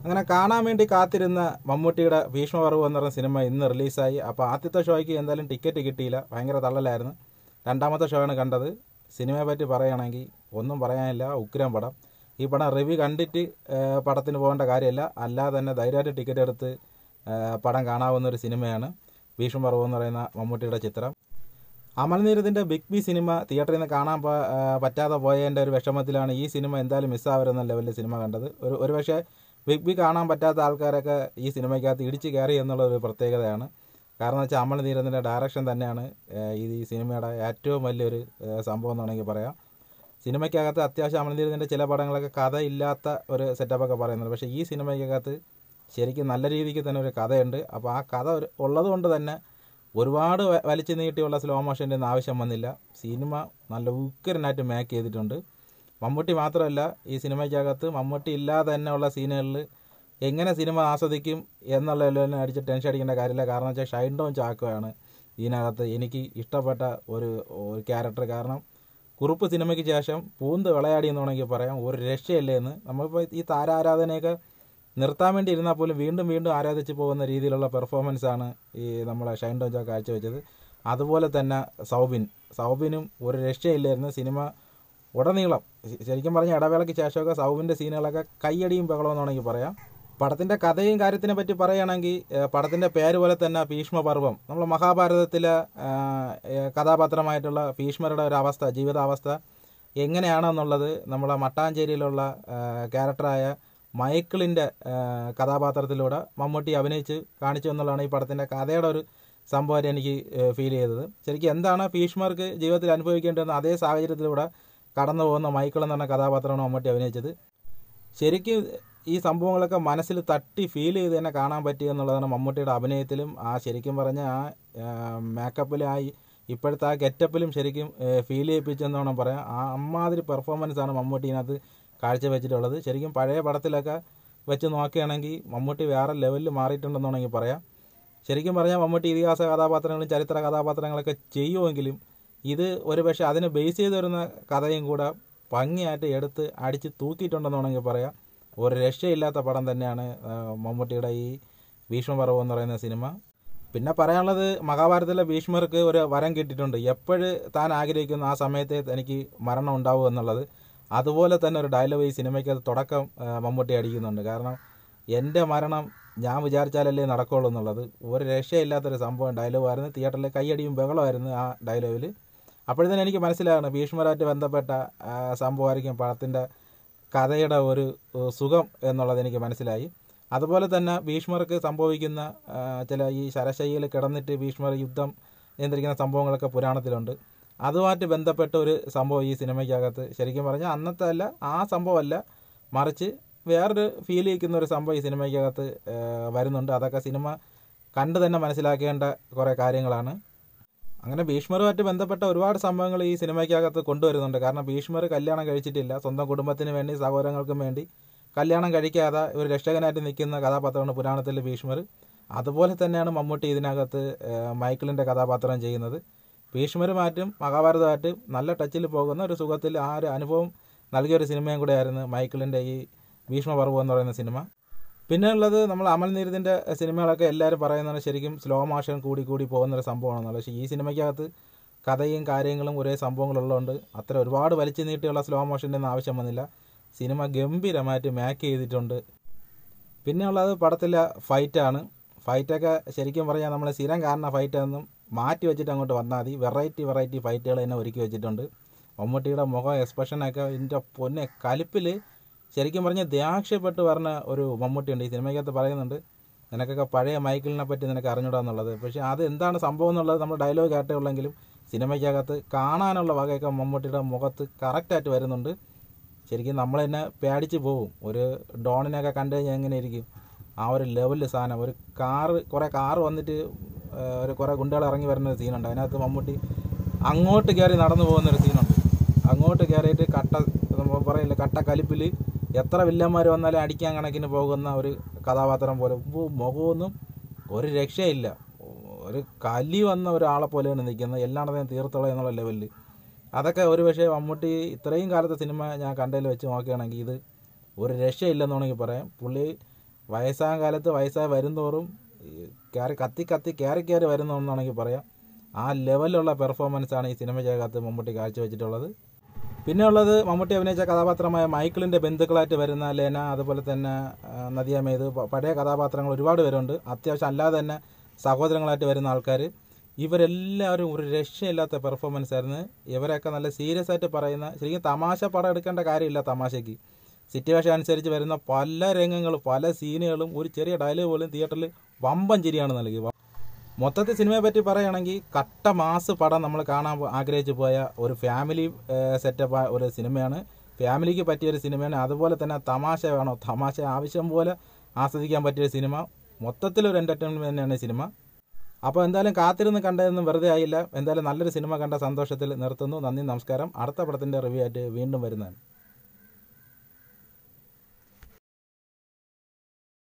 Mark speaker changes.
Speaker 1: അങ്ങനെ കാണാൻ വേണ്ടി കാത്തിരുന്ന മമ്മൂട്ടിയുടെ ഭീഷ്മപർവ് എന്ന് പറഞ്ഞ സിനിമ ഇന്ന് റിലീസായി അപ്പോൾ ആദ്യത്തെ ഷോയ്ക്ക് എന്തായാലും ടിക്കറ്റ് കിട്ടിയില്ല ഭയങ്കര തള്ളലായിരുന്നു രണ്ടാമത്തെ ഷോയാണ് കണ്ടത് സിനിമയെ പറ്റി പറയുകയാണെങ്കിൽ ഒന്നും പറയാനില്ല ഉഗ്രം പടം ഈ പടം റിവ്യൂ കണ്ടിട്ട് ഏഹ്, പടത്തിന് പോകേണ്ട കാര്യമില്ല അല്ലാതെ തന്നെ ധൈര്യമായിട്ട് ടിക്കറ്റ് എടുത്ത് ഏഹ്, പടം കാണാവുന്ന ഒരു സിനിമയാണ് ഭീഷ്മപർവ് എന്ന് പറയുന്ന മമ്മൂട്ടിയുടെ ചിത്രം അമൽനീരത്തിൻ്റെ ബിഗ് ബി സിനിമ തിയേറ്ററിൽ നിന്ന് കാണാൻ പ- ആ, പറ്റാതെ പോയതിൻ്റെ ഒരു വിഷമത്തിലാണ് ഈ സിനിമ എന്തായാലും മിസ്സാവരുന്ന ലെവലിൽ സിനിമ കണ്ടത് ഒരു ഒരു പക്ഷേ ബിഗ് ബി കാണാൻ പറ്റാത്ത ആൾക്കാരൊക്കെ ഈ സിനിമയ്ക്കകത്ത് ഇടിച്ച് കയറി എന്നുള്ള ഒരു പ്രത്യേകതയാണ് കാരണം വെച്ചാൽ അമൽനീരത്തിൻ്റെ ഡയറക്ഷൻ തന്നെയാണ് ആ, ഈ ഈ സിനിമയുടെ ഏറ്റവും വലിയൊരു ആ, സംഭവം എന്ന് വേണമെങ്കിൽ പറയാം സിനിമയ്ക്കകത്ത് അത്യാവശ്യം അമൽനീരത്തിൻ്റെ ചില പടങ്ങളൊക്കെ കഥയില്ലാത്ത ഒരു സെറ്റപ്പൊക്കെ പറയുന്നുണ്ട് പക്ഷേ ഈ സിനിമയ്ക്കകത്ത് ശരിക്കും നല്ല രീതിക്ക് തന്നെ ഒരു കഥയുണ്ട് അപ്പോൾ ആ കഥ ഒരു ഉള്ളത് കൊണ്ട് തന്നെ ഒരുപാട് വ- വലിച്ചു നീട്ടിയുള്ള സ്ലോ മോഷൻ്റെ ഒന്നും ആവശ്യം വന്നില്ല സിനിമ നല്ല ഉക്കരനായിട്ട് മേക്ക് ചെയ്തിട്ടുണ്ട് മമ്മൂട്ടി മാത്രമല്ല ഈ സിനിമയ്ക്കകത്ത് മമ്മൂട്ടി ഇല്ലാതെ തന്നെ ഉള്ള സീനുകളിൽ എങ്ങനെ സിനിമ ആസ്വദിക്കും എന്നുള്ളതിൽ അടിച്ച് ടെൻഷൻ അടിക്കേണ്ട കാര്യമില്ല കാരണം വെച്ചാൽ ഷൈൻ ഡോൺ ചാക്കോയാണ് ഇതിനകത്ത് എനിക്ക് ഇഷ്ടപ്പെട്ട ഒരു ഒരു ക്യാരക്ടർ കാരണം കുറുപ്പ് സിനിമയ്ക്ക് ശേഷം പൂന്ത് വിളയാടി എന്ന് വേണമെങ്കിൽ പറയാം ഒരു രക്ഷയില്ലേ എന്ന് നമ്മളിപ്പോൾ ഈ താരാരാധനയൊക്കെ നിർത്താൻ വേണ്ടി ഇരുന്നാൽ പോലും വീണ്ടും വീണ്ടും ആരാധിച്ച് പോകുന്ന രീതിയിലുള്ള പെർഫോമൻസ് ആണ് ഈ നമ്മളെ ഷൈൻ ടോഞ്ച കാഴ്ചവെച്ചത് അതുപോലെ തന്നെ സൗബിൻ സൗബിനും ഒരു രക്ഷയില്ലായിരുന്നു സിനിമ ഉടനീളം ശ- ശരിക്കും പറഞ്ഞ ഇടവേളയ്ക്ക് ശേഷമൊക്കെ സൗബിൻ്റെ സീനുകളൊക്കെ കയ്യടിയും ബഹളമെന്ന് വേണമെങ്കിൽ പറയാം പടത്തിൻ്റെ കഥയും കാര്യത്തിനെ പറ്റി പറയുകയാണെങ്കിൽ ഏഹ്, പടത്തിൻ്റെ പേര് പോലെ തന്നെ ഭീഷ്മപർവം നമ്മൾ മഹാഭാരതത്തിലെ ആഹ്, ഏഹ്, കഥാപാത്രമായിട്ടുള്ള ഭീഷ്മരുടെ ഒരു അവസ്ഥ ജീവിതാവസ്ഥ എങ്ങനെയാണെന്നുള്ളത് നമ്മളെ മട്ടാഞ്ചേരിയിലുള്ള ആഹ്, ക്യാരക്ടറായ മൈക്കിളിൻ്റെ ആഹ്, കഥാപാത്രത്തിലൂടെ മമ്മൂട്ടി അഭിനയിച്ച് കാണിച്ചു എന്നുള്ളതാണ് ഈ പടത്തിൻ്റെ കഥയുടെ ഒരു സംഭവമായിട്ട് എനിക്ക് ഫീൽ ചെയ്തത് ശരിക്കും എന്താണ് ഭീഷ്മർക്ക് ജീവിതത്തിൽ അനുഭവിക്കേണ്ടതെന്ന് അതേ സാഹചര്യത്തിലൂടെ കടന്നു പോകുന്ന മൈക്കിൾ എന്ന് പറഞ്ഞ കഥാപാത്രമാണ് മമ്മൂട്ടി അഭിനയിച്ചത് ശരിക്കും ഈ സംഭവങ്ങളൊക്കെ മനസ്സിൽ തട്ടി ഫീൽ ചെയ്ത് തന്നെ കാണാൻ പറ്റുക എന്നുള്ളതാണ് മമ്മൂട്ടിയുടെ അഭിനയത്തിലും ആ ശരിക്കും പറഞ്ഞ ആ മേക്കപ്പിലും ആ ഈ- ഇപ്പോഴത്തെ ആ ഗെറ്റപ്പിലും ശരിക്കും ഫീൽ ചെയ്യിപ്പിച്ചെന്ന് വേണം പറയാം ആ അമ്മാതിരി പെർഫോമൻസ് ആണ് മമ്മൂട്ടി ഇതിനകത്ത് കാഴ്ചവെച്ചിട്ടുള്ളത് ശരിക്കും പഴയ പടത്തിലൊക്കെ വെച്ച് നോക്കുകയാണെങ്കിൽ മമ്മൂട്ടി വേറെ ലെവലിൽ മാറിയിട്ടുണ്ടെന്ന് വേണമെങ്കിൽ പറയാം ശരിക്കും പറഞ്ഞാൽ മമ്മൂട്ടി ഇതിഹാസ കഥാപാത്രങ്ങളും ചരിത്ര കഥാപാത്രങ്ങളൊക്കെ ചെയ്യുമെങ്കിലും ഇത് ഒരു പക്ഷേ അതിനെ ബേസ് ചെയ്ത് വരുന്ന കഥയും കൂടെ ഭംഗിയായിട്ട് എടുത്ത് അടിച്ച് തൂക്കിയിട്ടുണ്ടെന്ന് വേണമെങ്കിൽ പറയാം ഒരു രക്ഷയില്ലാത്ത പടം തന്നെയാണ് ആ, മമ്മൂട്ടിയുടെ ഈ ഭീഷ്മപർവം എന്ന് പറയുന്ന സിനിമ പിന്നെ പറയാനുള്ളത് മഹാഭാരതത്തിലെ ഭീഷ്മർക്ക് ഒരു വരം കിട്ടിയിട്ടുണ്ട് എപ്പോഴ് താൻ ആഗ്രഹിക്കുന്ന ആ സമയത്തെ തനിക്ക് മരണം ഉണ്ടാവും എന്നുള്ളത് അതുപോലെ തന്നെ ഒരു ഡയലോഗ് ഈ സിനിമയ്ക്ക് അത് തുടക്കം ആ, മമ്മൂട്ടി അടിക്കുന്നുണ്ട് കാരണം എൻ്റെ മരണം ഞാൻ വിചാരിച്ചാലല്ലേ നടക്കുള്ളൂ എന്നുള്ളത് ഒരു രക്ഷയില്ലാത്തൊരു സംഭവം ഡയലോഗായിരുന്നു തിയേറ്ററിൽ കൈയടിയും ബഹളമായിരുന്നു ആ ഡയലോഗിൽ അപ്പോഴത്തേനും എനിക്ക് മനസ്സിലാകണം ഭീഷ്മരായിട്ട് ബന്ധപ്പെട്ട ആ, സംഭവമായിരിക്കും പടത്തിൻ്റെ കഥയുടെ ഒരു ഏഹ്, സുഖം എന്നുള്ളത് എനിക്ക് മനസ്സിലായി അതുപോലെ തന്നെ ഭീഷ്മർക്ക് സംഭവിക്കുന്ന ആ, ചില ഈ ശരശയ്യയിൽ കിടന്നിട്ട് ഭീഷ്മർ യുദ്ധം നിയന്ത്രിക്കുന്ന സംഭവങ്ങളൊക്കെ പുരാണത്തിലുണ്ട് അതുമായിട്ട് ബന്ധപ്പെട്ട ഒരു സംഭവം ഈ സിനിമയ്ക്കകത്ത് ശരിക്കും പറഞ്ഞാൽ അന്നത്തെ അല്ല ആ സംഭവമല്ല മറിച്ച് വേറൊരു ഫീൽ ചെയ്യിക്കുന്ന ഒരു സംഭവം ഈ സിനിമയ്ക്കകത്ത് ഏഹ്, വരുന്നുണ്ട് അതൊക്കെ സിനിമ കണ്ട് തന്നെ മനസ്സിലാക്കേണ്ട കുറേ കാര്യങ്ങളാണ് അങ്ങനെ ഭീഷ്മറുമായിട്ട് ബന്ധപ്പെട്ട ഒരുപാട് സംഭവങ്ങൾ ഈ സിനിമയ്ക്കകത്ത് കൊണ്ടുവരുന്നുണ്ട് കാരണം ഭീഷ്മർ കല്യാണം കഴിച്ചിട്ടില്ല സ്വന്തം കുടുംബത്തിന് വേണ്ടി സഹോദരങ്ങൾക്കും വേണ്ടി കല്യാണം കഴിക്കാതെ ഒരു രക്ഷകനായിട്ട് നിൽക്കുന്ന കഥാപാത്രമാണ് പുരാണത്തിലെ ഭീഷ്മർ അതുപോലെ തന്നെയാണ് മമ്മൂട്ടി ഇതിനകത്ത് ഏഹ്, മൈക്കിളിൻ്റെ കഥാപാത്രം ചെയ്യുന്നത് ഭീഷ്മരുമായിട്ടും മഹാഭാരതമായിട്ടും നല്ല ടച്ചിൽ പോകുന്ന ഒരു സുഖത്തിൽ ആ ഒരു അനുഭവം നൽകിയ ഒരു സിനിമയും കൂടെയായിരുന്നു മൈക്കിളിൻ്റെ ഈ ഭീഷ്മപർവം എന്ന് പറയുന്ന സിനിമ പിന്നെ ഉള്ളത് നമ്മൾ അമൽ നീരദിൻ്റെ സിനിമകളൊക്കെ എല്ലാവരും പറയുന്നത് ശരിക്കും സ്ലോ മോഷൻ കൂടി കൂടി പോകുന്നൊരു സംഭവമാണെന്നുള്ളത് പക്ഷേ ഈ സിനിമയ്ക്കകത്ത് കഥയും കാര്യങ്ങളും ഒരേ സംഭവങ്ങളുള്ളതുകൊണ്ട് അത്ര ഒരുപാട് വലിച്ചു നീട്ടിയുള്ള സ്ലോ മോഷൻ്റെ ഒന്നും ആവശ്യം വന്നില്ല സിനിമ ഗംഭീരമായിട്ട് മാക്ക് ചെയ്തിട്ടുണ്ട് പിന്നെ ഉള്ളത് പടത്തിലെ ഫൈറ്റാണ് ഫൈറ്റൊക്കെ ശരിക്കും പറഞ്ഞാൽ നമ്മൾ സ്ഥിരം കാണുന്ന ഫൈറ്റൊന്നും മാറ്റി വെച്ചിട്ട് അങ്ങോട്ട് വന്നാൽ മതി വെറൈറ്റി വെറൈറ്റി ഫൈറ്റുകൾ തന്നെ ഒരുക്കി വെച്ചിട്ടുണ്ട് മമ്മൂട്ടിയുടെ മുഖം എക്സ്പ്രഷനൊക്കെ ഇതിൻ്റെ പൊന്നെ കലിപ്പിൽ ശരിക്കും പറഞ്ഞാൽ ദേഷ്യപ്പെട്ട് പറഞ്ഞ ഒരു മമ്മൂട്ടിയുണ്ട് ഈ സിനിമയ്ക്കകത്ത് പറയുന്നുണ്ട് നിനക്കൊക്കെ പഴയ മൈക്കിളിനെ പറ്റി നിനക്ക് അറിഞ്ഞൂടാ എന്നുള്ളത് പക്ഷേ അത് എന്താണ് സംഭവം എന്നുള്ളത് നമ്മൾ ഡയലോഗ് കേട്ടേ ഉള്ളെങ്കിലും സിനിമയ്ക്കകത്ത് കാണാനുള്ള വകയൊക്കെ മമ്മൂട്ടിയുടെ മുഖത്ത് കറക്റ്റായിട്ട് വരുന്നുണ്ട് ശരിക്കും നമ്മൾ തന്നെ പേടിച്ച് പോകും ഒരു ഡോണിനെയൊക്കെ കണ്ടു കഴിഞ്ഞാൽ എങ്ങനെ ഇരിക്കും ആ ഒരു ലെവലിൽ സാധനം ഒരു കാറ് കുറേ കാറ് വന്നിട്ട് ആ, ഒരു കുറേ ഗുണ്ടകൾ ഇറങ്ങി വരുന്ന ഒരു സീനുണ്ട് അതിനകത്ത് മമ്മൂട്ടി അങ്ങോട്ട് കയറി നടന്നു പോകുന്ന ഒരു സീനുണ്ട് അങ്ങോട്ട് കയറിയിട്ട് കട്ട നമ്മൾ പറയില്ല കട്ട കലിപ്പിൽ എത്ര വില്ലന്മാർ വന്നാലും അടിക്കാൻ കണക്കിന് പോകുന്ന ഒരു കഥാപാത്രം പോലെ ഉവ്വ് മുഖമൊന്നും ഒരു രക്ഷയില്ല ഒരു കലി വന്ന ഒരാളെ പോലെയാണ് നിൽക്കുന്നത് എല്ലായിടത്തും തീർത്തോളം എന്നുള്ള ലെവലിൽ അതൊക്കെ ഒരു പക്ഷേ മമ്മൂട്ടി ഇത്രയും കാലത്തെ സിനിമ ഞാൻ കണ്ടതിൽ വെച്ച് നോക്കുകയാണെങ്കിൽ ഇത് ഒരു രക്ഷയില്ലെന്ന് വേണമെങ്കിൽ പറയാം പുള്ളി വയസ്സാകാൻ കാലത്ത് വയസ്സായി വരുന്തോറും ഈ കയറി കത്തി കത്തി കയറി കയറി വരുന്നതെന്നാണെങ്കിൽ പറയാം ആ ലെവലിലുള്ള പെർഫോമൻസാണ് ഈ സിനിമയ്ക്കകത്ത് മമ്മൂട്ടി കാഴ്ചവെച്ചിട്ടുള്ളത് പിന്നെ ഉള്ളത് മമ്മൂട്ടി അഭിനയിച്ച കഥാപാത്രമായ മൈക്കിളിൻ്റെ ബന്ധുക്കളായിട്ട് വരുന്ന ലേന അതുപോലെ തന്നെ ആ, നദിയ മേത് പ- പഴയ കഥാപാത്രങ്ങൾ ഒരുപാട് പേരുണ്ട് അത്യാവശ്യം അല്ലാതെ തന്നെ സഹോദരങ്ങളായിട്ട് വരുന്ന ആൾക്കാർ ഇവരെല്ലാവരും ഒരു രക്ഷയില്ലാത്ത പെർഫോമൻസ് ആയിരുന്നു ഇവരൊക്കെ നല്ല സീരിയസ് ആയിട്ട് പറയുന്ന ശരിക്കും തമാശ പടം എടുക്കേണ്ട കാര്യമില്ല തമാശയ്ക്ക് സിറ്റുവേഷൻ അനുസരിച്ച് വരുന്ന പല രംഗങ്ങളും പല സീനുകളും ഒരു ചെറിയ ഡയലോഗ് പോലും തിയേറ്ററിൽ വമ്പൻ ചിരിയാണ് നൽകി മൊത്തത്തിൽ സിനിമയെ പറ്റി പറയുകയാണെങ്കിൽ കട്ട മാസ് പടം നമ്മൾ കാണാൻ പോ- ആഗ്രഹിച്ചു പോയ ഒരു ഫാമിലി സെറ്റപ്പ് ഒരു സിനിമയാണ് ഫാമിലിക്ക് പറ്റിയ ഒരു സിനിമയാണ് അതുപോലെ തന്നെ തമാശ വേണോ തമാശ ആവശ്യം പോലെ ആസ്വദിക്കാൻ പറ്റിയ സിനിമ മൊത്തത്തിലൊരു എൻ്റർടൈൻമെൻറ്റ് തന്നെയാണ് ഈ സിനിമ അപ്പോൾ എന്തായാലും കാത്തിരുന്ന് കണ്ടതൊന്നും വെറുതെ ആയില്ല എന്തായാലും നല്ലൊരു സിനിമ കണ്ട സന്തോഷത്തിൽ നിർത്തുന്നു നന്ദി നമസ്കാരം അടുത്ത പടത്തിൻ്റെ റിവ്യൂ ആയിട്ട് വീണ്ടും വരുന്നതാണ്